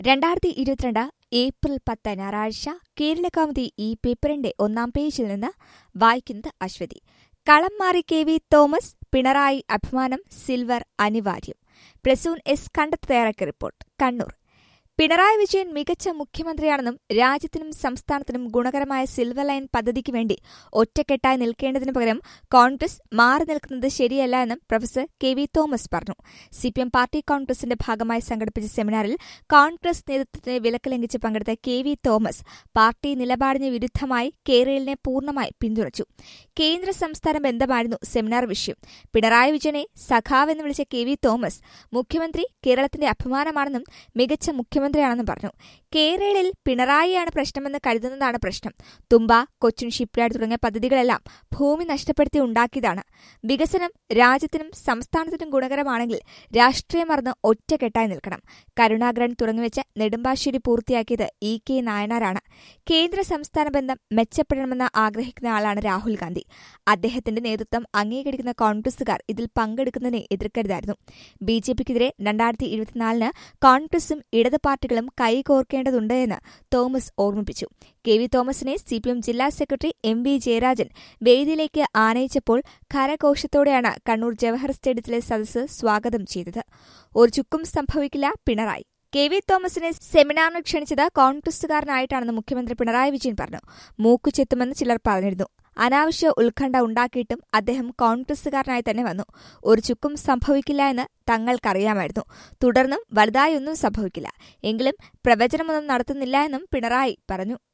രണ്ടായിരത്തി ഇരുപത്തിരണ്ട് ഏപ്രിൽ പത്ത് ഞായറാഴ്ച കേരള കൗമുദി ഈ പേപ്പറിന്റെ ഒന്നാം പേജിൽ നിന്ന് വായിക്കുന്നത് അശ്വതി കളം മാറി കെ വി തോമസ് പിണറായി അഭിമാനം സിൽവർ അനിവാര്യം പ്രസൂൺ എസ് കണ്ടത്ത് തയ്യാറാക്കിയ റിപ്പോർട്ട് കണ്ണൂർ പിണറായി വിജയൻ മികച്ച മുഖ്യമന്ത്രിയാണെന്നും രാജ്യത്തിനും സംസ്ഥാനത്തിനും ഗുണകരമായ സിൽവർ ലൈൻ പദ്ധതിക്ക് വേണ്ടി ഒറ്റക്കെട്ടായി നിൽക്കേണ്ടതിനു പകരം കോൺഗ്രസ് മാറി നിൽക്കുന്നത് ശരിയല്ല എന്നും പ്രൊഫസർ കെ വി തോമസ് പറഞ്ഞു സിപിഎം പാർട്ടി കോൺഗ്രസിന്റെ ഭാഗമായി സംഘടിപ്പിച്ച സെമിനാറിൽ കോൺഗ്രസ് നേതൃത്വത്തിന് വിലക്ക് ലംഘിച്ച് പങ്കെടുത്ത കെ വി തോമസ് പാർട്ടി നിലപാടിന് വിരുദ്ധമായി കേരളിനെ പൂർണ്ണമായി പിന്തുണച്ചു കേന്ദ്ര സംസ്ഥാന ബന്ധമായിരുന്നു സെമിനാർ വിഷയം പിണറായി വിജയനെ സഖാവെന്ന് വിളിച്ച കെ വി തോമസ് മുഖ്യമന്ത്രി കേരളത്തിന്റെ അഭിമാനമാണെന്നും മികച്ച മുഖ്യമന്ത്രിയാണെന്നും പറഞ്ഞു കേരളയിൽ പിണറായിയാണ് പ്രശ്നമെന്ന് കരുതുന്നതാണ് പ്രശ്നം തുമ്പ കൊച്ചിൻ ഷിപ്പ്യാർഡ് തുടങ്ങിയ പദ്ധതികളെല്ലാം ഭൂമി നഷ്ടപ്പെടുത്തി ഉണ്ടാക്കിയതാണ് വികസനം രാജ്യത്തിനും സംസ്ഥാനത്തിനും ഗുണകരമാണെങ്കിൽ രാഷ്ട്രീയം മറന്ന് ഒറ്റക്കെട്ടായി നിൽക്കണം കരുണാകരൻ തുടങ്ങിവെച്ച നെടുമ്പാശ്ശേരി പൂർത്തിയാക്കിയത് ഇ കെ നായനാരാണ് കേന്ദ്ര സംസ്ഥാന ബന്ധം മെച്ചപ്പെടണമെന്ന് ആഗ്രഹിക്കുന്ന ആളാണ് രാഹുൽ ഗാന്ധി അദ്ദേഹത്തിന്റെ നേതൃത്വം അംഗീകരിക്കുന്ന കോൺഗ്രസുകാർ ഇതിൽ പങ്കെടുക്കുന്നതിനെ എതിർക്കരുതായിരുന്നു ബി ജെ പിക്കെതിരെ രണ്ടായിരത്തി ഇരുപത്തിനാലിന് കോൺഗ്രസും ഇടത് പാർട്ടികളും കൈകോർക്കേണ്ടതുണ്ട് എന്ന് തോമസ് ഓർമ്മിപ്പിച്ചു കെ വി തോമസിനെ സിപിഎം ജില്ലാ സെക്രട്ടറി എം വി ജയരാജൻ വേദിയിലേക്ക് ആനയിച്ചപ്പോൾ ഖരഘോഷത്തോടെയാണ് കണ്ണൂർ ജവഹർ സ്റ്റേഡിയത്തിലെ സദസ്സ് സ്വാഗതം ചെയ്തത് ഒരു ചുക്കും സംഭവിക്കില്ല പിണറായി കെ വി തോമസിനെ സെമിനാറിന് ക്ഷണിച്ചത് കോൺഗ്രസുകാരനായിട്ടാണെന്ന് മുഖ്യമന്ത്രി പിണറായി വിജയൻ പറഞ്ഞു മൂക്കുചെത്തുമെന്ന് ചിലർ പറഞ്ഞിരുന്നു അനാവശ്യ ഉത്കണ്ഠ ഉണ്ടാക്കിയിട്ടും അദ്ദേഹം കോൺഗ്രസുകാരനായി തന്നെ വന്നു ഒരു ചുക്കും സംഭവിക്കില്ല എന്ന് തങ്ങൾക്കറിയാമായിരുന്നു തുടർന്നും വലുതായൊന്നും സംഭവിക്കില്ല എങ്കിലും പ്രവചനമൊന്നും നടത്തുന്നില്ല എന്നും പിണറായി പറഞ്ഞു